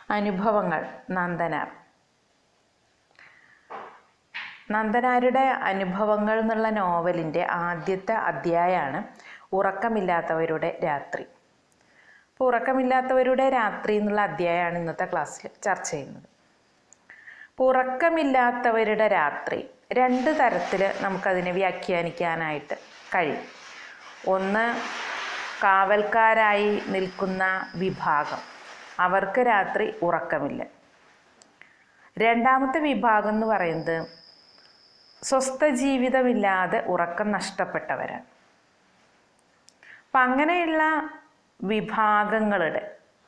അനുഭവങ്ങൾ നന്ദനാർ നന്ദനാരുടെ അനുഭവങ്ങൾ എന്നുള്ള നോവലിൻ്റെ ആദ്യത്തെ അധ്യായമാണ് ഉറക്കമില്ലാത്തവരുടെ രാത്രി അപ്പോൾ ഉറക്കമില്ലാത്തവരുടെ രാത്രി എന്നുള്ള അധ്യായമാണ് ഇന്നത്തെ ക്ലാസ്സിൽ ചർച്ച ചെയ്യുന്നത് അപ്പോൾ ഉറക്കമില്ലാത്തവരുടെ രാത്രി രണ്ട് തരത്തിൽ നമുക്കതിനെ വ്യാഖ്യാനിക്കാനായിട്ട് കഴിയും ഒന്ന് കാവൽക്കാരായി നിൽക്കുന്ന വിഭാഗം അവർക്ക് രാത്രി ഉറക്കമില്ല രണ്ടാമത്തെ വിഭാഗം എന്ന് പറയുന്നത് സ്വസ്ഥ ജീവിതമില്ലാതെ ഉറക്കം നഷ്ടപ്പെട്ടവരാണ് അപ്പം അങ്ങനെയുള്ള വിഭാഗങ്ങളുടെ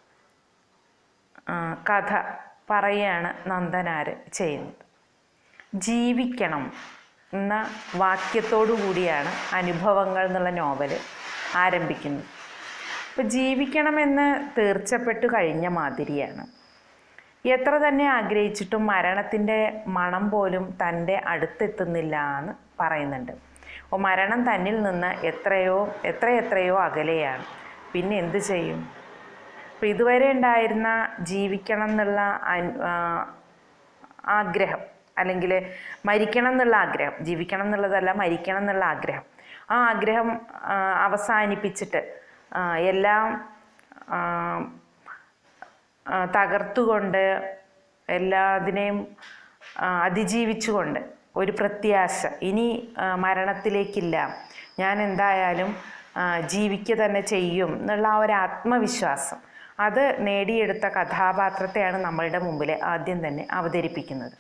ആ, കഥ പറയുകയാണ് നന്ദനാര് ചെയ്യുന്നത് ജീവിക്കണം എന്ന വാക്യത്തോടു കൂടിയാണ് അനുഭവങ്ങൾ എന്നുള്ള നോവൽ ആരംഭിക്കുന്നത് അപ്പോൾ ജീവിക്കണമെന്ന് തീർച്ചപ്പെട്ടു കഴിഞ്ഞ മാതിരിയാണ് എത്ര തന്നെ ആഗ്രഹിച്ചിട്ടും മരണത്തിൻ്റെ മണം പോലും തൻ്റെ അടുത്തെത്തുന്നില്ല എന്ന് പറയുന്നുണ്ട് അപ്പോൾ മരണം തന്നിൽ നിന്ന് എത്രയോ എത്രയെത്രയോ അകലെയാണ് പിന്നെ എന്ത് ചെയ്യും അപ്പോൾ ഇതുവരെ ഉണ്ടായിരുന്ന ജീവിക്കണം എന്നുള്ള അൻ- ആ, ആഗ്രഹം അല്ലെങ്കിൽ മരിക്കണം എന്നുള്ള ആഗ്രഹം ജീവിക്കണം എന്നുള്ളതല്ല മരിക്കണം എന്നുള്ള ആഗ്രഹം ആ ആഗ്രഹം ആ, അവസാനിപ്പിച്ചിട്ട് ആ, എല്ലാം ആ, ആ, തകർത്തുകൊണ്ട് എല്ലാതിനെയും ആ, അതിജീവിച്ചുകൊണ്ട് ഒരു പ്രത്യാശ ഇനി ആ, മരണത്തിലേക്കില്ല ഞാൻ എന്തായാലും ആ, ജീവിക്കുക തന്നെ ചെയ്യും എന്നുള്ള ആ ഒരു ആത്മവിശ്വാസം അത് നേടിയെടുത്ത കഥാപാത്രത്തെയാണ് നമ്മളുടെ മുമ്പിൽ ആദ്യം തന്നെ അവതരിപ്പിക്കുന്നത്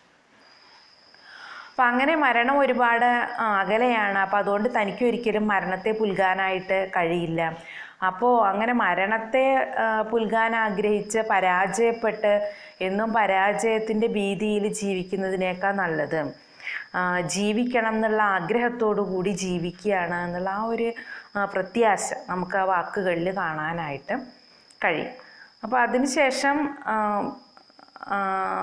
അപ്പം അങ്ങനെ മരണം ഒരുപാട് ആ, അകലെയാണ് അപ്പം അതുകൊണ്ട് തനിക്ക് ഒരിക്കലും മരണത്തെ പുൽകാനായിട്ട് കഴിയില്ല അപ്പോൾ അങ്ങനെ മരണത്തെ ആ, പുൽകാൻ ആഗ്രഹിച്ച് പരാജയപ്പെട്ട് എന്നും പരാജയത്തിൻ്റെ ഭീതിയിൽ ജീവിക്കുന്നതിനേക്കാൾ നല്ലത് ആ, ജീവിക്കണം എന്നുള്ള ആഗ്രഹത്തോടു കൂടി ജീവിക്കുകയാണ് എന്നുള്ള ആ ഒരു ആ, പ്രത്യാശ നമുക്ക് ആ വാക്കുകളിൽ കാണാനായിട്ട് കഴിയും അപ്പോൾ അതിനുശേഷം ആ, ആ,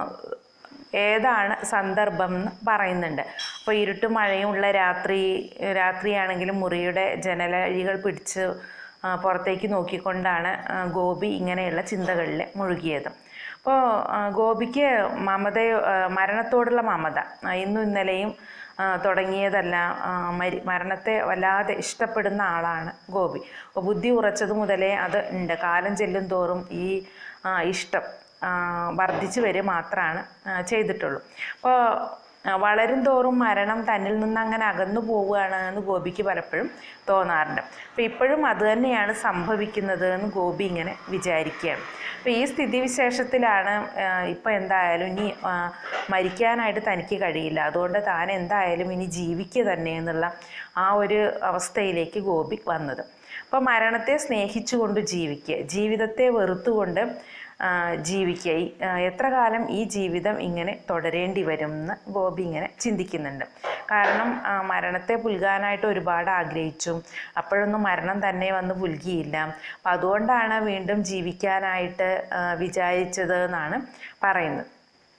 ഏതാണ് സന്ദർഭം എന്ന് പറയുന്നുണ്ട് അപ്പോൾ ഇരുട്ടും മഴയും ഉള്ള രാത്രി രാത്രിയാണെങ്കിലും മുറിയുടെ ജനലഴികൾ പിടിച്ച് ആ, പുറത്തേക്ക് നോക്കിക്കൊണ്ടാണ് ആ, ഗോപി ഇങ്ങനെയുള്ള ചിന്തകളിൽ മുഴുകിയത് അപ്പോൾ ആ, ഗോപിക്ക് മമതയോ ആ, മരണത്തോടുള്ള മമത ആ, ഇന്നും ഇന്നലെയും ആ, തുടങ്ങിയതല്ല ആ, മരി മരണത്തെ വല്ലാതെ ഇഷ്ടപ്പെടുന്ന ആളാണ് ഗോപി അപ്പോൾ ബുദ്ധി ഉറച്ചത് മുതലേ അത് ഉണ്ട് കാലം ചെല്ലും തോറും ഈ ആ, ഇഷ്ടം ആ, വർദ്ധിച്ചു വരിക മാത്രമാണ് ആ, ചെയ്തിട്ടുള്ളൂ അപ്പോൾ ആ, വളരും തോറും മരണം തന്നിൽ നിന്ന് അങ്ങനെ അകന്നു പോവുകയാണ് എന്ന് ഗോപിക്ക് പലപ്പോഴും തോന്നാറുണ്ട് അപ്പോൾ ഇപ്പോഴും അത് തന്നെയാണ് സംഭവിക്കുന്നത് എന്ന് ഗോപി ഇങ്ങനെ വിചാരിക്കുകയാണ് അപ്പോൾ ഈ സ്ഥിതിവിശേഷത്തിലാണ് ഇപ്പോൾ എന്തായാലും ഇനി ആ, മരിക്കാനായിട്ട് തനിക്ക് കഴിയില്ല അതുകൊണ്ട് താൻ എന്തായാലും ഇനി ജീവിക്കുക തന്നെ എന്നുള്ള ആ ഒരു അവസ്ഥയിലേക്ക് ഗോപി വന്നത് അപ്പോൾ മരണത്തെ സ്നേഹിച്ചുകൊണ്ട് ജീവിക്കുക ജീവിതത്തെ വെറുത്തുകൊണ്ട് ആ, ജീവിക്കുക ഈ, ആ, എത്ര കാലം ഈ ജീവിതം ഇങ്ങനെ തുടരേണ്ടി വരും എന്ന് ഗോപി ഇങ്ങനെ ചിന്തിക്കുന്നുണ്ട് കാരണം ആ, മരണത്തെ പുൽകാനായിട്ട് ഒരുപാട് ആഗ്രഹിച്ചു അപ്പോഴൊന്നും മരണം തന്നെ വന്ന് പുൽകിയില്ല അപ്പം അതുകൊണ്ടാണ് വീണ്ടും ജീവിക്കാനായിട്ട് ആ, വിചാരിച്ചത് എന്നാണ് പറയുന്നത്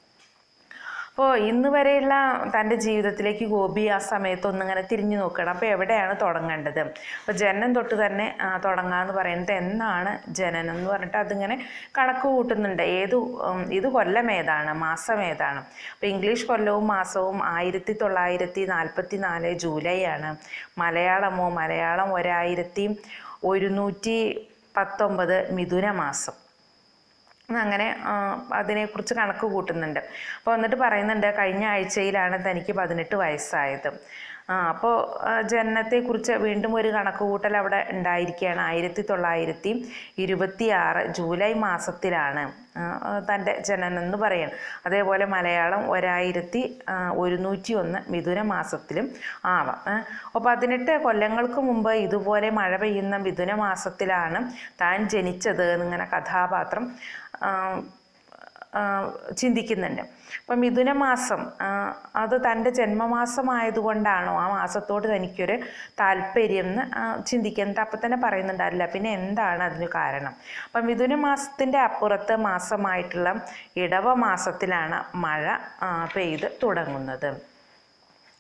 അപ്പോൾ ഇന്ന് വരെയുള്ള തൻ്റെ ജീവിതത്തിലേക്ക് ഗോപി ആ സമയത്ത് ഒന്നിങ്ങനെ തിരിഞ്ഞു നോക്കണം അപ്പോൾ എവിടെയാണ് തുടങ്ങേണ്ടത് അപ്പോൾ ജനനം തൊട്ട് തന്നെ ആ, തുടങ്ങാന്ന് പറയുന്നത് എന്നാണ് ജനനം എന്ന് പറഞ്ഞിട്ട് അതിങ്ങനെ കണക്ക് കൂട്ടുന്നുണ്ട് ഏത് ഉം, ഇത് കൊല്ലം ഏതാണ് മാസം ഏതാണ് അപ്പോൾ ഇംഗ്ലീഷ് കൊല്ലവും മാസവും ആയിരത്തി തൊള്ളായിരത്തി നാൽപ്പത്തി നാല് ജൂലൈ ആണ് മലയാളമോ മലയാളം ഒരായിരത്തി ഒരുന്നൂറ്റി പത്തൊമ്പത് മിഥുന മാസം അങ്ങനെ ആ, അതിനെക്കുറിച്ച് കണക്ക് കൂട്ടുന്നുണ്ട് അപ്പോൾ എന്നിട്ട് പറയുന്നുണ്ട് കഴിഞ്ഞ ആഴ്ചയിലാണ് തനിക്ക് പതിനെട്ട് വയസ്സായത് ആ അപ്പോൾ ആ, ജനനത്തെക്കുറിച്ച് വീണ്ടും ഒരു കണക്ക് കൂട്ടൽ അവിടെ ഉണ്ടായിരിക്കുകയാണ് ആയിരത്തി തൊള്ളായിരത്തി ഇരുപത്തി ആറ് ജൂലൈ മാസത്തിലാണ് ആ, ആ, തൻ്റെ ജനനം എന്ന് പറയുന്നത് അതേപോലെ മലയാളം ഒരായിരത്തി ആ, ഒരുന്നൂറ്റി ഒന്ന് മിഥുന മാസത്തിലും ആവാം ഏ. അപ്പോൾ പതിനെട്ട് കൊല്ലങ്ങൾക്ക് മുമ്പ് ഇതുപോലെ മഴ പെയ്യുന്ന മിഥുന മാസത്തിലാണ് താൻ ജനിച്ചത് എന്നിങ്ങനെ കഥാപാത്രം ആ, ആ, ചിന്തിക്കുന്നുണ്ട് അപ്പം മിഥുന മാസം ആ, അത് തൻ്റെ ജന്മമാസമായതുകൊണ്ടാണോ ആ മാസത്തോട് തനിക്കൊരു താല്പര്യം എന്ന് ആ, ചിന്തിക്കുന്നത് അപ്പം തന്നെ പറയുന്നുണ്ട് അല്ല പിന്നെ എന്താണ് അതിന് കാരണം അപ്പം മിഥുന മാസത്തിൻ്റെ അപ്പുറത്ത് മാസമായിട്ടുള്ള ഇടവ മാസത്തിലാണ് മഴ ആ, പെയ്ത് തുടങ്ങുന്നത്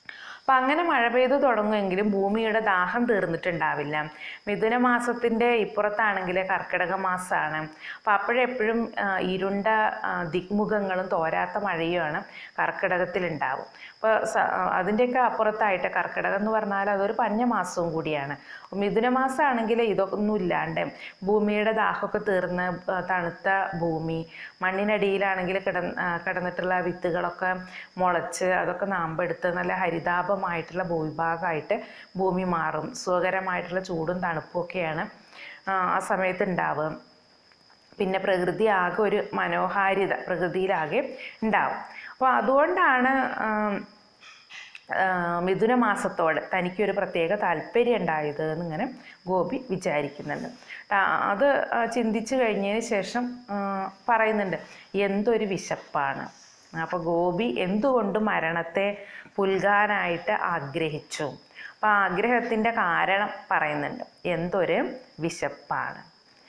അപ്പം അങ്ങനെ മഴ പെയ്തു തുടങ്ങുമെങ്കിലും ഭൂമിയുടെ ദാഹം തീർന്നിട്ടുണ്ടാവില്ല മിഥുന മാസത്തിൻ്റെ ഇപ്പുറത്താണെങ്കിൽ കർക്കിടക മാസമാണ് അപ്പം അപ്പോഴെപ്പോഴും ആ, ഇരുണ്ട ആ, ദിഗ്മുഖങ്ങളും തോരാത്ത മഴയുമാണ് കർക്കിടകത്തിലുണ്ടാവും അപ്പോൾ അതിൻ്റെയൊക്കെ അപ്പുറത്തായിട്ട് കർക്കിടകം എന്ന് പറഞ്ഞാൽ അതൊരു പഞ്ഞമാസവും കൂടിയാണ് മിഥുന മാസമാണെങ്കിൽ ഇതൊന്നും ഇല്ലാണ്ട് ഭൂമിയുടെ ദാഹമൊക്കെ തീർന്ന് ആ, തണുത്ത ഭൂമി മണ്ണിനടിയിലാണെങ്കിൽ കിട ആ, കിടന്നിട്ടുള്ള വിത്തുകളൊക്കെ മുളച്ച് അതൊക്കെ നാമ്പെടുത്ത് നല്ല ഹരിതാപമായിട്ടുള്ള ഭൂവിഭാഗമായിട്ട് ഭൂമി മാറും സുഖകരമായിട്ടുള്ള ചൂടും തണുപ്പും ഒക്കെയാണ് ആ, ആ സമയത്ത് ഉണ്ടാവുക പിന്നെ പ്രകൃതി ആകെ ഒരു മനോഹാരിത പ്രകൃതിയിലാകെ ഉണ്ടാവും അപ്പോൾ അതുകൊണ്ടാണ് ആം, ആ, മിഥുന മാസത്തോട് തനിക്കൊരു പ്രത്യേക താല്പര്യം ഉണ്ടായത് എന്നിങ്ങനെ ഗോപി വിചാരിക്കുന്നുണ്ട് ആ, അത് ആ, ചിന്തിച്ചു കഴിഞ്ഞതിന് ശേഷം ആ, പറയുന്നുണ്ട് എന്തൊരു വിശപ്പാണ് അപ്പോൾ ഗോപി എന്തുകൊണ്ട് മരണത്തെ പുൽകാനായിട്ട് ആഗ്രഹിച്ചു അപ്പോൾ ആഗ്രഹത്തിൻ്റെ കാരണം പറയുന്നുണ്ട് എന്തൊരു വിശപ്പാണ്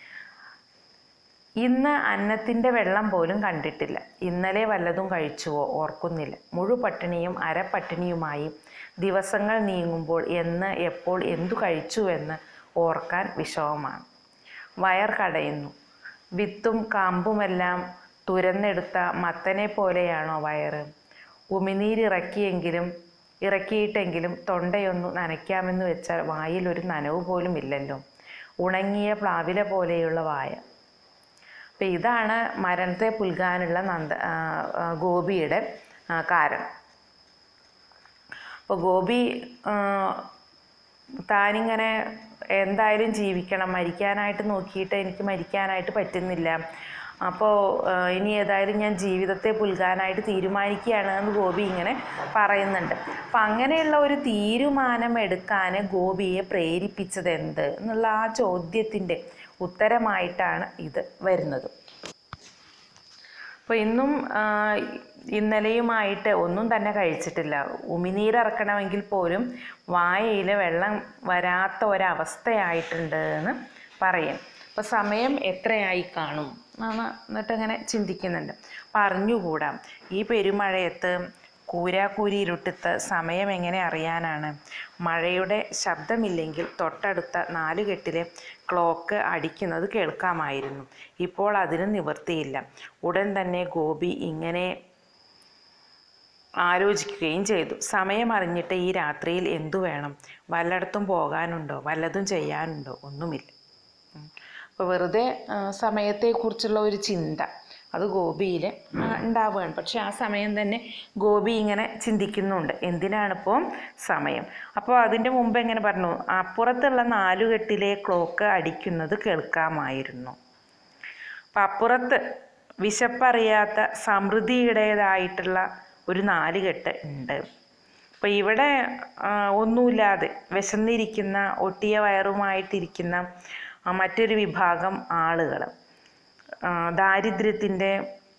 ഇന്ന് അന്നത്തിൻ്റെ വെള്ളം പോലും കണ്ടിട്ടില്ല ഇന്നലെ വല്ലതും കഴിച്ചുവോ ഓർക്കുന്നില്ല മുഴുപട്ടിണിയും അരപ്പട്ടിണിയുമായി ദിവസങ്ങൾ നീങ്ങുമ്പോൾ എന്ന് എപ്പോൾ എന്തു കഴിച്ചുവെന്ന് ഓർക്കാൻ വിഷമമാണ് വയർ കടയുന്നു വിത്തും കാമ്പുമെല്ലാം തുരന്നെടുത്ത മത്തനെ പോലെയാണോ വയറ് ഉമിനീരിറക്കിയെങ്കിലും ഇറക്കിയിട്ടെങ്കിലും തൊണ്ടയൊന്നു നനയ്ക്കാമെന്ന് വെച്ചാൽ വായിൽ ഒരു നനവ് പോലും ഇല്ലല്ലോ ഉണങ്ങിയ പ്ലാവില പോലെയുള്ള വായ അപ്പം ഇതാണ് മരണത്തെ പുൽകാനുള്ള നന്ദ ആ, ആ, ഗോപിയുടെ ആ, കാരണം അപ്പോൾ ഗോപി ആ, താനിങ്ങനെ എന്തായാലും ജീവിക്കണം മരിക്കാനായിട്ട് നോക്കിയിട്ട് എനിക്ക് മരിക്കാനായിട്ട് പറ്റുന്നില്ല അപ്പോൾ ഇനി ഏതായാലും ഞാൻ ജീവിതത്തെ പുൽകാനായിട്ട് തീരുമാനിക്കുകയാണ് എന്ന് ഗോപി ഇങ്ങനെ പറയുന്നുണ്ട് അപ്പം അങ്ങനെയുള്ള ഒരു തീരുമാനം എടുക്കാൻ ഗോപിയെ പ്രേരിപ്പിച്ചത് എന്ത് എന്നുള്ള ആ ചോദ്യത്തിൻ്റെ ഉത്തരമായിട്ടാണ് ഇത് വരുന്നത് അപ്പോൾ ഇന്നും ആ, ഇന്നലെയുമായിട്ട് ഒന്നും തന്നെ കഴിച്ചിട്ടില്ല ഉമിനീരിറക്കണമെങ്കിൽ പോലും വായയിൽ വെള്ളം വരാത്ത ഒരവസ്ഥയായിട്ടുണ്ട് എന്ന് പറയും അപ്പോൾ സമയം എത്രയായി കാണും എന്ന് എന്നിട്ട് ഇങ്ങനെ ചിന്തിക്കുന്നുണ്ട് അപ്പം അറിഞ്ഞുകൂടാ ഈ പെരുമഴയത്ത് കൂരാക്കൂരി ഇരുട്ടത്ത് സമയം എങ്ങനെ അറിയാനാണ് മഴയുടെ ശബ്ദമില്ലെങ്കിൽ തൊട്ടടുത്ത നാലുകെട്ടിലെ ക്ലോക്ക് അടിക്കുന്നത് കേൾക്കാമായിരുന്നു ഇപ്പോൾ അതിന് നിവൃത്തിയില്ല ഉടൻ തന്നെ ഗോപി ഇങ്ങനെ ആലോചിക്കുകയും ചെയ്തു സമയം അറിഞ്ഞിട്ട് ഈ രാത്രിയിൽ എന്തു വേണം വല്ലയിടത്തും പോകാനുണ്ടോ വല്ലതും ചെയ്യാനുണ്ടോ ഒന്നുമില്ല അപ്പോൾ വെറുതെ ആ, സമയത്തെക്കുറിച്ചുള്ള ഒരു ചിന്ത അത് ഗോപിയിൽ ഉണ്ടാവുകയാണ് പക്ഷെ ആ സമയം തന്നെ ഗോപി ഇങ്ങനെ ചിന്തിക്കുന്നുണ്ട് എന്തിനാണിപ്പോൾ സമയം അപ്പോൾ അതിൻ്റെ മുമ്പ് എങ്ങനെ പറഞ്ഞു അപ്പുറത്തുള്ള നാലുകെട്ടിലെ ക്ലോക്ക് അടിക്കുന്നത് കേൾക്കാമായിരുന്നു അപ്പം അപ്പുറത്ത് വിശപ്പറിയാത്ത സമൃദ്ധിയുടേതായിട്ടുള്ള ഒരു നാലുകെട്ട് ഉണ്ട് അപ്പോൾ ഇവിടെ ആ, ഒന്നുമില്ലാതെ വിശന്നിരിക്കുന്ന ഒട്ടിയ വയറുമായിട്ടിരിക്കുന്ന ആ, മറ്റൊരു വിഭാഗം ആളുകൾ ദാരിദ്ര്യത്തിൻ്റെ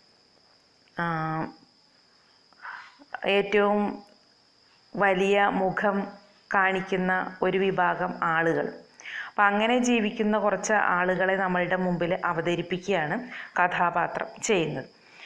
ഏറ്റവും വലിയ മുഖം കാണിക്കുന്ന ഒരു വിഭാഗം ആളുകൾ അപ്പം അങ്ങനെ ജീവിക്കുന്ന കുറച്ച് ആളുകളെ നമ്മളുടെ മുമ്പിൽ അവതരിപ്പിക്കുകയാണ് കഥാപാത്രം ചെയ്യുന്നത്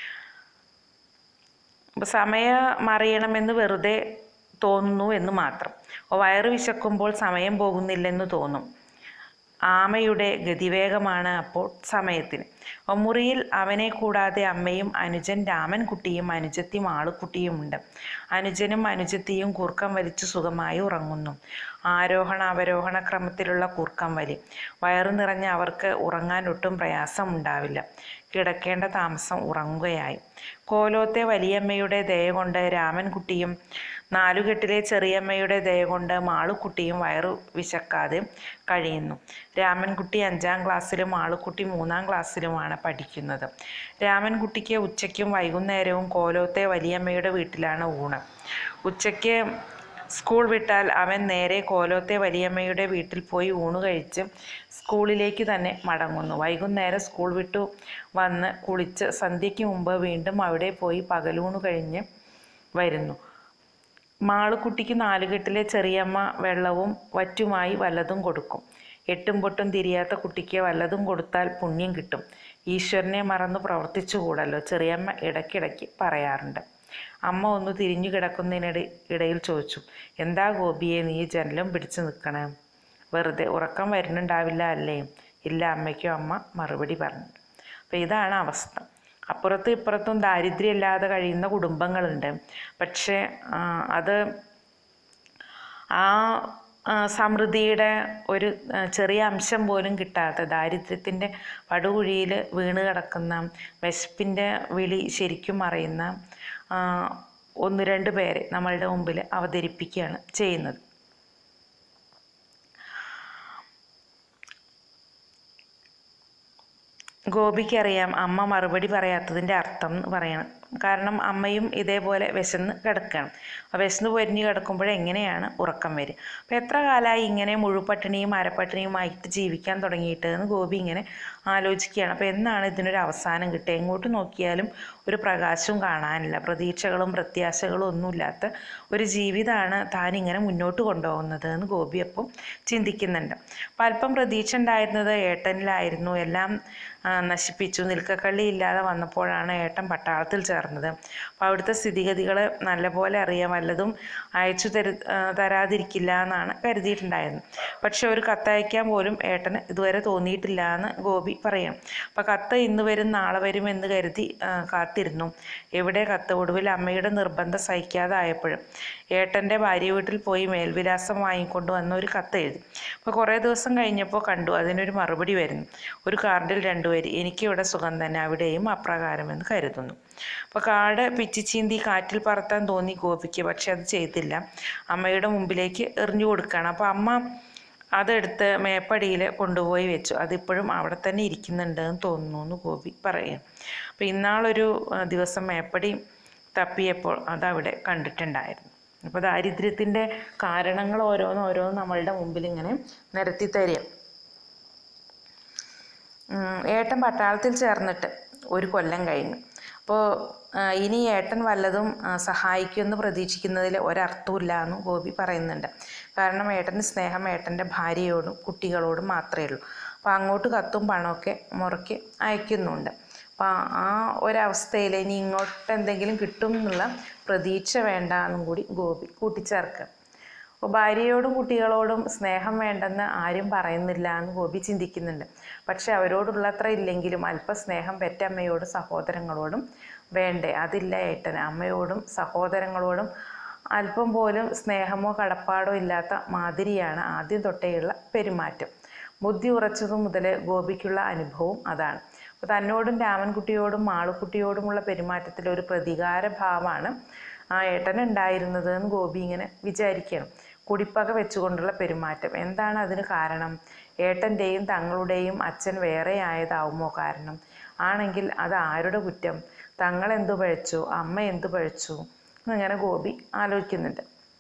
അപ്പോൾ സമയം അറിയണമെന്ന് വെറുതെ തോന്നുന്നു എന്ന് മാത്രം വയറ് വിശക്കുമ്പോൾ സമയം പോകുന്നില്ലെന്ന് തോന്നും ആമയുടെ ഗതിവേഗമാണ് അപ്പോൾ സമയത്തിന് മുറിയിൽ അവനെ കൂടാതെ അമ്മയും അനുജൻ രാമൻകുട്ടിയും അനുജത്തി മാളുക്കുട്ടിയുമുണ്ട് അനുജനും അനുജത്തിയും കൂർക്കം വലിച്ച് സുഖമായി ഉറങ്ങുന്നു ആരോഹണ അവരോഹണ ക്രമത്തിലുള്ള കൂർക്കം വലി വയറു നിറഞ്ഞ അവർക്ക് ഉറങ്ങാൻ ഒട്ടും പ്രയാസമുണ്ടാവില്ല കിടക്കേണ്ട താമസം ഉറങ്ങുകയായി കോലോത്തെ വലിയമ്മയുടെ ദയ കൊണ്ട് രാമൻകുട്ടിയും നാലുകെട്ടിലെ ചെറിയമ്മയുടെ ദയ കൊണ്ട് മാളുക്കുട്ടിയും വയറു വിശക്കാതെ കഴിയുന്നു രാമൻകുട്ടി അഞ്ചാം ക്ലാസ്സിലും മാളുക്കുട്ടി മൂന്നാം ക്ലാസ്സിലുമാണ് പഠിക്കുന്നത് രാമൻകുട്ടിക്ക് ഉച്ചയ്ക്കും വൈകുന്നേരവും കോലോത്തെ വലിയമ്മയുടെ വീട്ടിലാണ് ഊണ് ഉച്ചയ്ക്ക് സ്കൂൾ വിട്ടാൽ അവൻ നേരെ കോലോത്തെ വലിയമ്മയുടെ വീട്ടിൽ പോയി ഊണ് കഴിച്ച് സ്കൂളിലേക്ക് തന്നെ മടങ്ങുന്നു വൈകുന്നേരം സ്കൂൾ വിട്ടു വന്ന് കുളിച്ച് സന്ധ്യയ്ക്ക് മുമ്പ് വീണ്ടും അവിടെ പോയി പകലൂണ് കഴിഞ്ഞ് വരുന്നു മാളുക്കുട്ടിക്ക് നാലുകെട്ടിലെ ചെറിയമ്മ വെള്ളവും വറ്റുമായി വല്ലതും കൊടുക്കും എട്ടും പൊട്ടും തിരിയാത്ത കുട്ടിക്ക് വല്ലതും കൊടുത്താൽ പുണ്യം കിട്ടും ഈശ്വരനെ മറന്ന് പ്രവർത്തിച്ചുകൂടല്ലോ ചെറിയമ്മ ഇടയ്ക്കിടയ്ക്ക് പറയാറുണ്ട് അമ്മ ഒന്ന് തിരിഞ്ഞു കിടക്കുന്നതിനിട ഇടയിൽ ചോദിച്ചു എന്താ ഗോപിയെ നീ ജനലും പിടിച്ചു നിൽക്കണേ വെറുതെ ഉറക്കം വരുന്നുണ്ടാവില്ല അല്ലേ ഇല്ല അമ്മയ്ക്കും അമ്മ മറുപടി പറഞ്ഞു അപ്പോൾ ഇതാണ് അവസ്ഥ അപ്പുറത്തും ഇപ്പുറത്തും ദാരിദ്ര്യമില്ലാതെ കഴിയുന്ന കുടുംബങ്ങളുണ്ട് പക്ഷേ ആ, അത് ആ ആ, സമൃദ്ധിയുടെ ഒരു ആ, ചെറിയ അംശം പോലും കിട്ടാത്ത ദാരിദ്ര്യത്തിൻ്റെ പടുകുഴിയിൽ വീണ് കിടക്കുന്ന വിശപ്പിൻ്റെ വിളി ശരിക്കും അറിയുന്ന ആ, ഒന്ന് രണ്ട് പേരെ നമ്മളുടെ മുമ്പിൽ അവതരിപ്പിക്കുകയാണ് ചെയ്യുന്നത് ഗോപിക്കറിയാം അമ്മ മറുപടി പറയാത്തതിൻ്റെ അർത്ഥം എന്ന് പറയണം കാരണം അമ്മയും ഇതേപോലെ വിശന്ന് കിടക്കുകയാണ് ആ വിശന്ന് പൊരിഞ്ഞ് കിടക്കുമ്പോൾ എങ്ങനെയാണ് ഉറക്കം വരിക അപ്പോൾ എത്ര കാലമായി ഇങ്ങനെ മുഴുപട്ടിണിയും അരപ്പട്ടിണിയുമായിട്ട് ജീവിക്കാൻ തുടങ്ങിയിട്ട് എന്ന് ഗോപി ഇങ്ങനെ ആലോചിക്കുകയാണ് അപ്പോൾ എന്നാണ് ഇതിനൊരു അവസാനം കിട്ടുക എങ്ങോട്ട് നോക്കിയാലും ഒരു പ്രകാശവും കാണാനില്ല പ്രതീക്ഷകളും പ്രത്യാശകളും ഒന്നുമില്ലാത്ത ഒരു ജീവിതമാണ് താൻ ഇങ്ങനെ മുന്നോട്ട് കൊണ്ടുപോകുന്നത് എന്ന് ഗോപി അപ്പം ചിന്തിക്കുന്നുണ്ട് അപ്പം അല്പം പ്രതീക്ഷ ഉണ്ടായിരുന്നത് ഏട്ടനിലായിരുന്നു എല്ലാം ആ, നശിപ്പിച്ചു നിൽക്കക്കള്ളി ഇല്ലാതെ വന്നപ്പോഴാണ് ഏട്ടൻ പട്ടാളത്തിൽ ചേർന്നത് അപ്പോൾ അവിടുത്തെ സ്ഥിതിഗതികൾ നല്ലപോലെ അറിയാം വല്ലതും അയച്ചു തരു ആ, തരാതിരിക്കില്ല എന്നാണ് കരുതിയിട്ടുണ്ടായിരുന്നത് പക്ഷെ ഒരു കത്തയക്കാൻ പോലും ഏട്ടന് ഇതുവരെ തോന്നിയിട്ടില്ല എന്ന് ഗോപി പറയാം അപ്പോൾ കത്ത് ഇന്ന് വരും നാളെ വരും എന്ന് കരുതി ആ, കാത്തിരുന്നു എവിടെ കത്ത് ഒടുവിൽ അമ്മയുടെ നിർബന്ധം സഹിക്കാതെ ആയപ്പോഴും ഏട്ടൻ്റെ ഭാര്യ വീട്ടിൽ പോയി മേൽവിലാസം വാങ്ങിക്കൊണ്ട് വന്ന ഒരു കത്ത് എഴുതി അപ്പോൾ കുറേ ദിവസം കഴിഞ്ഞപ്പോൾ കണ്ടു അതിനൊരു മറുപടി വരുന്നു ഒരു കാർഡിൽ രണ്ടുപേര് എനിക്കിവിടെ സുഖം തന്നെ അവിടെയും അപ്രകാരമെന്ന് കരുതുന്നു അപ്പോൾ കാർഡ് പിച്ചിച്ചീന്തി കാറ്റിൽ പറത്താൻ തോന്നി ഗോപിക്ക് പക്ഷെ അത് ചെയ്തില്ല അമ്മയുടെ മുമ്പിലേക്ക് എറിഞ്ഞു കൊടുക്കുകയാണ് അപ്പോൾ അമ്മ അതെടുത്ത് മേപ്പടിയിൽ കൊണ്ടുപോയി വെച്ചു അതിപ്പോഴും അവിടെ തന്നെ ഇരിക്കുന്നുണ്ട് എന്ന് തോന്നുന്നു എന്ന് ഗോപി പറയും അപ്പോൾ ഇന്നാളൊരു ആ, ദിവസം മേപ്പടി തപ്പിയപ്പോൾ അതവിടെ കണ്ടിട്ടുണ്ടായിരുന്നു അപ്പോൾ ദാരിദ്ര്യത്തിൻ്റെ കാരണങ്ങൾ ഓരോന്ന് ഓരോന്ന് നമ്മളുടെ മുമ്പിൽ ഇങ്ങനെ നിരത്തി തരിക ഉം, ഏട്ടൻ പട്ടാളത്തിൽ ചേർന്നിട്ട് ഒരു കൊല്ലം കഴിഞ്ഞു അപ്പോൾ ഇനി ഏട്ടൻ വല്ലതും ആ, സഹായിക്കുമെന്ന് പ്രതീക്ഷിക്കുന്നതിൽ ഒരർത്ഥമില്ല എന്നും ഗോപി പറയുന്നുണ്ട് കാരണം ഏട്ടന് സ്നേഹം ഏട്ടൻ്റെ ഭാര്യയോടും കുട്ടികളോടും മാത്രമേ ഉള്ളൂ അപ്പോൾ അങ്ങോട്ട് കത്തും പണമൊക്കെ മുറയ്ക്ക് അയക്കുന്നുണ്ട് അപ്പോൾ ആ ഒരവസ്ഥയിൽ ഇനി ഇങ്ങോട്ട് എന്തെങ്കിലും കിട്ടും എന്നുള്ള പ്രതീക്ഷ വേണ്ട എന്നും കൂടി ഗോപി കൂട്ടിച്ചേർക്കുക അപ്പോൾ ഭാര്യയോടും കുട്ടികളോടും സ്നേഹം വേണ്ടെന്ന് ആരും പറയുന്നില്ല എന്ന് ഗോപി ചിന്തിക്കുന്നുണ്ട് പക്ഷെ അവരോടുള്ള അത്ര ഇല്ലെങ്കിലും അല്പസ്നേഹം പെറ്റമ്മയോടും സഹോദരങ്ങളോടും വേണ്ടേ അതില്ല ഏട്ടന് അമ്മയോടും സഹോദരങ്ങളോടും അല്പം പോലും സ്നേഹമോ കടപ്പാടോ ഇല്ലാത്ത മാതിരിയാണ് ആദ്യം തൊട്ടേയുള്ള പെരുമാറ്റം ബുദ്ധി ഉറച്ചതു മുതൽ ഗോപിക്കുള്ള അനുഭവം അതാണ് അപ്പോൾ തന്നോടും രാമൻകുട്ടിയോടും മാളുക്കുട്ടിയോടുമുള്ള പെരുമാറ്റത്തിൽ ഒരു പ്രതികാര ഭാവമാണ് ആ ഏട്ടൻ ഉണ്ടായിരുന്നത് എന്ന് ഗോപി ഇങ്ങനെ വിചാരിക്കണം കുടിപ്പക വെച്ചുകൊണ്ടുള്ള പെരുമാറ്റം എന്താണ് അതിന് കാരണം ഏട്ടൻ്റെയും തങ്ങളുടെയും അച്ഛൻ വേറെ ആയതാവുമോ കാരണം ആണെങ്കിൽ അത് ആരുടെ കുറ്റം തങ്ങൾ എന്തു പഴിച്ചു അമ്മ എന്തു പഴിച്ചു എന്നിങ്ങനെ ഗോപി ആലോചിക്കുന്നുണ്ട്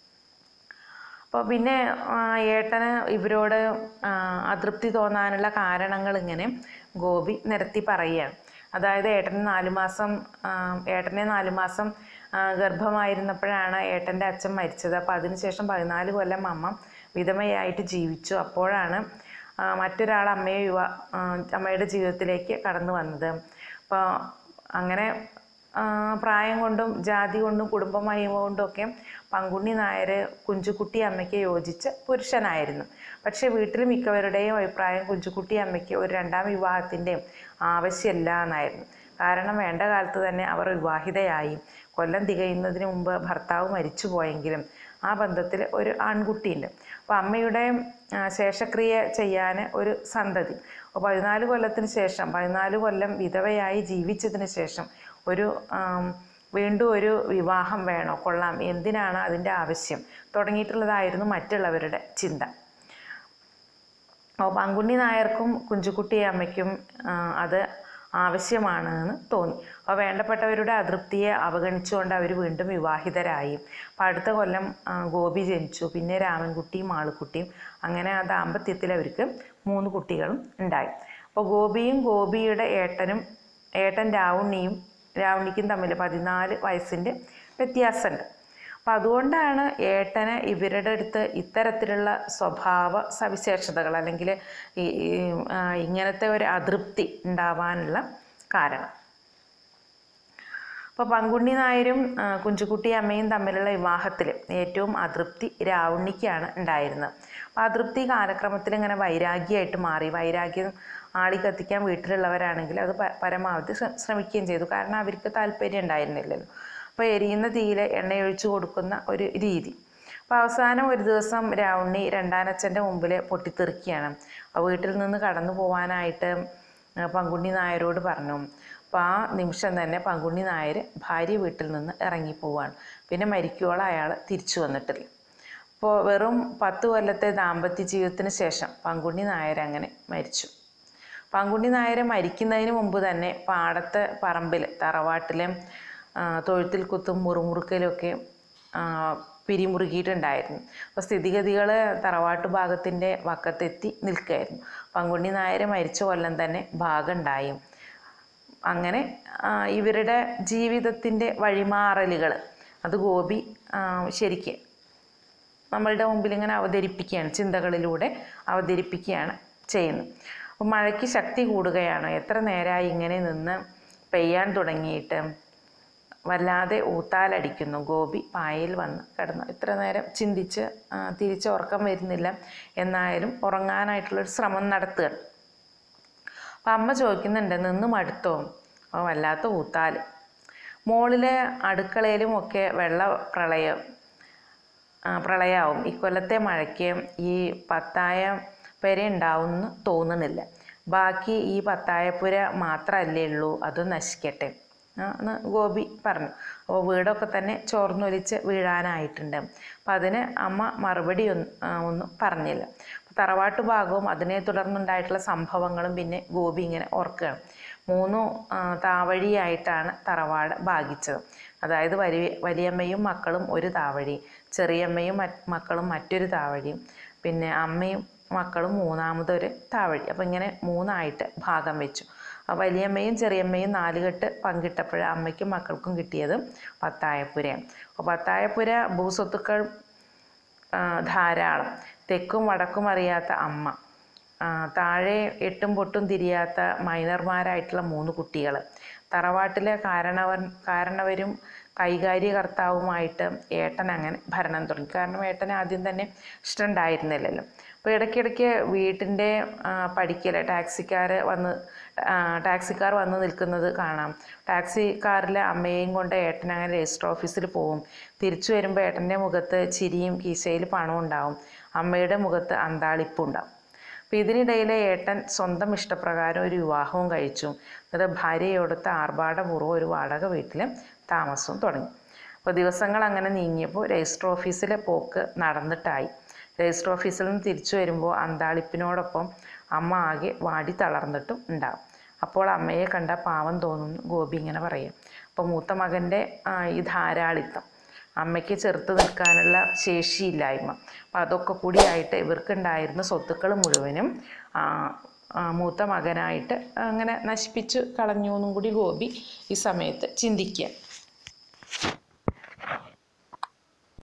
അപ്പോൾ പിന്നെ ആ, ഏട്ടന് ഇവരോട് ആ, അതൃപ്തി തോന്നാനുള്ള കാരണങ്ങൾ ഇങ്ങനെ ഗോപി നിരത്തി പറയുകയാണ് അതായത് ഏട്ടന് നാല് മാസം ആ, ഏട്ടനെ നാല് മാസം ആ, ഗർഭമായിരുന്നപ്പോഴാണ് ഏട്ടൻ്റെ അച്ഛൻ മരിച്ചത് അപ്പോൾ അതിനുശേഷം പതിനാല് കൊല്ലം അമ്മ വിധമയായിട്ട് ജീവിച്ചു അപ്പോഴാണ് ആ, മറ്റൊരാൾ അമ്മയെ യുവ ആ, അമ്മയുടെ ജീവിതത്തിലേക്ക് കടന്നു വന്നത് അപ്പോൾ അങ്ങനെ ആ, പ്രായം കൊണ്ടും ജാതി കൊണ്ടും കുടുംബമഹിമ കൊണ്ടും ഒക്കെ പങ്കുണ്ണി നായർ കുഞ്ചുകുട്ടി അമ്മയ്ക്ക് യോജിച്ച പുരുഷനായിരുന്നു പക്ഷേ വീട്ടിൽ മിക്കവരുടെയും അഭിപ്രായം കുഞ്ചുകുട്ടി അമ്മയ്ക്ക് ഒരു രണ്ടാം വിവാഹത്തിൻ്റെയും ആവശ്യമില്ല എന്നായിരുന്നു കാരണം വേണ്ട കാലത്ത് തന്നെ അവർ വിവാഹിതയായി കൊല്ലം തികയുന്നതിന് മുമ്പ് ഭർത്താവ് മരിച്ചു പോയെങ്കിലും ആ ബന്ധത്തിൽ ഒരു ആൺകുട്ടിയുണ്ട് അപ്പോൾ അമ്മയുടെ ആ, ശേഷക്രിയ ചെയ്യാൻ ഒരു സന്തതി അപ്പോൾ പതിനാല് കൊല്ലത്തിന് ശേഷം പതിനാല് കൊല്ലം വിധവയായി ജീവിച്ചതിന് ശേഷം ഒരു ആം, വീണ്ടും ഒരു വിവാഹം വേണോ കൊള്ളാം എന്തിനാണ് അതിൻ്റെ ആവശ്യം തുടങ്ങിയിട്ടുള്ളതായിരുന്നു മറ്റുള്ളവരുടെ ചിന്ത അപ്പോൾ പങ്കുണ്ണി നായർക്കും കുഞ്ചുകുട്ടി അമ്മയ്ക്കും ആ, അത് ആവശ്യമാണ് എന്ന് തോന്നി അപ്പോൾ വേണ്ടപ്പെട്ടവരുടെ അതൃപ്തിയെ അവഗണിച്ചുകൊണ്ട് അവർ വീണ്ടും വിവാഹിതരായി അപ്പോൾ അടുത്ത കൊല്ലം ആ, ഗോപി ജനിച്ചു പിന്നെ രാമൻകുട്ടിയും ആളുക്കുട്ടിയും അങ്ങനെ ആ ദാമ്പത്യത്തിൽ അവർക്ക് മൂന്ന് കുട്ടികളും ഉണ്ടായി അപ്പോൾ ഗോപിയും ഗോപിയുടെ ഏട്ടനും ഏട്ടൻ രാവുണ്ണിയും രാവുണ്ണിക്കും തമ്മിൽ പതിനാല് വയസ്സിൻ്റെ വ്യത്യാസമുണ്ട് അപ്പം അതുകൊണ്ടാണ് ഏട്ടന് ഇവരുടെ അടുത്ത് ഇത്തരത്തിലുള്ള സ്വഭാവ സവിശേഷതകൾ അല്ലെങ്കിൽ ഈ ഈ, ആ, ഇങ്ങനത്തെ ഒരു അതൃപ്തി ഉണ്ടാവാനുള്ള കാരണം അപ്പോൾ പങ്കുണ്ണി നായരും ആ, കുഞ്ചുകുട്ടി അമ്മയും തമ്മിലുള്ള വിവാഹത്തിൽ ഏറ്റവും അതൃപ്തി രാവുണ്ണിക്കാണ് ഉണ്ടായിരുന്നത് അപ്പോൾ അതൃപ്തി കാലക്രമത്തിൽ ഇങ്ങനെ വൈരാഗ്യമായിട്ട് മാറി വൈരാഗ്യം ആളി കത്തിക്കാൻ വീട്ടിലുള്ളവരാണെങ്കിൽ അത് പ- പരമാവധി ശ്ര- ശ്രമിക്കുകയും ചെയ്തു കാരണം അവർക്ക് താല്പര്യം ഉണ്ടായിരുന്നില്ലല്ലോ അപ്പോൾ എരിയുന്ന തീയിൽ എണ്ണയൊഴിച്ചു കൊടുക്കുന്ന ഒരു രീതി അപ്പോൾ അവസാനം ഒരു ദിവസം രാവുണ്ണി രണ്ടാനച്ഛൻ്റെ മുമ്പിൽ പൊട്ടിത്തെറിക്കുകയാണ് അപ്പോൾ വീട്ടിൽ നിന്ന് കടന്നു പോകാനായിട്ട് ആ, പങ്കുണ്ണി നായരോട് പറഞ്ഞു അപ്പോൾ ആ നിമിഷം തന്നെ പങ്കുണ്ണി നായർ ഭാര്യ വീട്ടിൽ നിന്ന് ഇറങ്ങിപ്പോവാണ് പിന്നെ മരിക്കുവോളം അയാൾ തിരിച്ചു വന്നിട്ടില്ല അപ്പോൾ വെറും പത്ത് കൊല്ലത്തെ ദാമ്പത്യ ജീവിതത്തിന് ശേഷം പങ്കുണ്ണി നായർ അങ്ങനെ മരിച്ചു പങ്കുണ്ണി നായർ മരിക്കുന്നതിന് മുമ്പ് തന്നെ പാടത്തെ പറമ്പിൽ തറവാട്ടിലെ ആ, തൊഴുത്തിൽ കുത്തും മുറുമുറുക്കലൊക്കെ ആ, പിരിമുറുക്കിയിട്ടുണ്ടായിരുന്നു അപ്പോൾ സ്ഥിതിഗതികൾ തറവാട്ട് ഭാഗത്തിൻ്റെ വക്കത്തെത്തി നിൽക്കുകയായിരുന്നു പങ്കുണ്ണി നായർ മരിച്ച കൊല്ലം തന്നെ ഭാഗമുണ്ടായി അങ്ങനെ ആ, ഇവരുടെ ജീവിതത്തിൻ്റെ വഴിമാറലുകൾ അത് ഗോപി ആ, ശരിക്ക് നമ്മളുടെ മുമ്പിൽ ഇങ്ങനെ അവതരിപ്പിക്കുകയാണ് ചിന്തകളിലൂടെ അവതരിപ്പിക്കുകയാണ് ചെയ്യുന്നത് അപ്പോൾ മഴയ്ക്ക് ശക്തി കൂടുകയാണ് എത്ര നേരമായി ഇങ്ങനെ നിന്ന് പെയ്യാൻ തുടങ്ങിയിട്ട് വല്ലാതെ ഊത്താലടിക്കുന്നു ഗോപി പായയിൽ വന്ന് കിടന്നു ഇത്ര നേരം ചിന്തിച്ച് ആ, തിരിച്ച് ഉറക്കം വരുന്നില്ല എന്നായാലും ഉറങ്ങാനായിട്ടുള്ളൊരു ശ്രമം നടത്തുകയാണ് അപ്പം അമ്മ ചോദിക്കുന്നുണ്ട് നിന്ന് മടുത്തോ അപ്പോൾ വല്ലാത്ത ഊത്താൽ മോളിലെ അടുക്കളയിലും ഒക്കെ വെള്ള പ്രളയം ആ, പ്രളയമാവും ഇക്കൊല്ലത്തെ മഴയ്ക്ക് ഈ പത്തായ പെര ഉണ്ടാവുമെന്ന് തോന്നുന്നില്ല ബാക്കി ഈ പത്തായപ്പുര മാത്രമല്ലേ ഉള്ളൂ അത് നശിക്കട്ടെ ആ, എന്ന് ഗോപി പറഞ്ഞു അപ്പോൾ വീടൊക്കെ തന്നെ ചോർന്നൊലിച്ച് വീഴാനായിട്ടുണ്ട് അപ്പം അതിന് അമ്മ മറുപടി ഒന്നും ആ, ഒന്നും പറഞ്ഞില്ല അപ്പോൾ തറവാട്ട് ഭാഗവും അതിനെ തുടർന്നുണ്ടായിട്ടുള്ള സംഭവങ്ങളും പിന്നെ ഗോപി ഇങ്ങനെ ഓർക്കുകയാണ് മൂന്നു ആ, താവഴിയായിട്ടാണ് തറവാട് ഭാഗിച്ചത് അതായത് വലിയ വലിയമ്മയും മക്കളും ഒരു താവഴി ചെറിയമ്മയും മറ്റ് മക്കളും മറ്റൊരു താവഴിയും പിന്നെ അമ്മയും മക്കളും മൂന്നാമതൊരു താവഴി അപ്പോൾ ഇങ്ങനെ മൂന്നായിട്ട് ഭാഗം വെച്ചു ആ വലിയമ്മയും ചെറിയമ്മയും നാലുകെട്ട് പങ്കിട്ടപ്പോൾ അമ്മയ്ക്കും മക്കൾക്കും കിട്ടിയത് പത്തായപ്പുരയാണ് അപ്പോൾ പത്തായപ്പുര ഭൂസ്വത്തുക്കൾ ആ, ധാരാളം തെക്കും വടക്കും അറിയാത്ത അമ്മ ആ, താഴെ എട്ടും പൊട്ടും തിരിയാത്ത മൈനർമാരായിട്ടുള്ള മൂന്ന് കുട്ടികൾ തറവാട്ടിലെ കാരണവൻ കാരണവരും കൈകാര്യകർത്താവുമായിട്ട് ഏട്ടൻ അങ്ങനെ ഭരണം തുടങ്ങി കാരണം ഏട്ടന് ആദ്യം തന്നെ ഇഷ്ടമുണ്ടായിരുന്നില്ലല്ലോ അപ്പോൾ ഇടയ്ക്കിടയ്ക്ക് വീട്ടിൻ്റെ പഠിക്കൽ ടാക്സിക്കാർ വന്ന് ആ, ടാക്സിക്കാർ വന്ന് നിൽക്കുന്നത് കാണാം ടാക്സിക്കാരിലെ അമ്മയെയും കൊണ്ട് ഏട്ടൻ അങ്ങനെ രജിസ്റ്റർ ഓഫീസിൽ പോവും തിരിച്ചു വരുമ്പോൾ ഏട്ടൻ്റെ മുഖത്ത് ചിരിയും കീശയിൽ പണവും ഉണ്ടാവും അമ്മയുടെ മുഖത്ത് അന്താളിപ്പും ഉണ്ടാവും അപ്പോൾ ഇതിനിടയിൽ ഏട്ടൻ സ്വന്തം ഇഷ്ടപ്രകാരം ഒരു വിവാഹവും കഴിച്ചു എന്നിട്ട് ഭാര്യയോടൊത്ത് ആർഭാടപൂർവ്വം ഒരു വാടക വീട്ടിൽ താമസവും തുടങ്ങി അപ്പോൾ ദിവസങ്ങൾ അങ്ങനെ നീങ്ങിയപ്പോൾ രജിസ്റ്റർ ഓഫീസിലെ പോക്ക് നടന്നിട്ടായി രജിസ്റ്റർ ഓഫീസിൽ നിന്ന് തിരിച്ചു വരുമ്പോൾ അന്താളിപ്പിനോടൊപ്പം അമ്മ ആകെ വാടി തളർന്നിട്ടും ഉണ്ടാവും അപ്പോൾ അമ്മയെ കണ്ട പാവം തോന്നുന്നു ഗോപി ഇങ്ങനെ പറയും അപ്പോൾ മൂത്ത മകൻ്റെ ആ, ഈ ധാരാളിത്തം അമ്മയ്ക്ക് ചെറുത്ത് നിൽക്കാനുള്ള ശേഷിയില്ലായ്മ അപ്പം അതൊക്കെ കൂടിയായിട്ട് ഇവർക്കുണ്ടായിരുന്ന സ്വത്തുക്കൾ മുഴുവനും ആ, ആ, മൂത്ത മകനായിട്ട് അങ്ങനെ നശിപ്പിച്ചു കളഞ്ഞു എന്നും കൂടി ഗോപി ഈ സമയത്ത് ചിന്തിക്കുക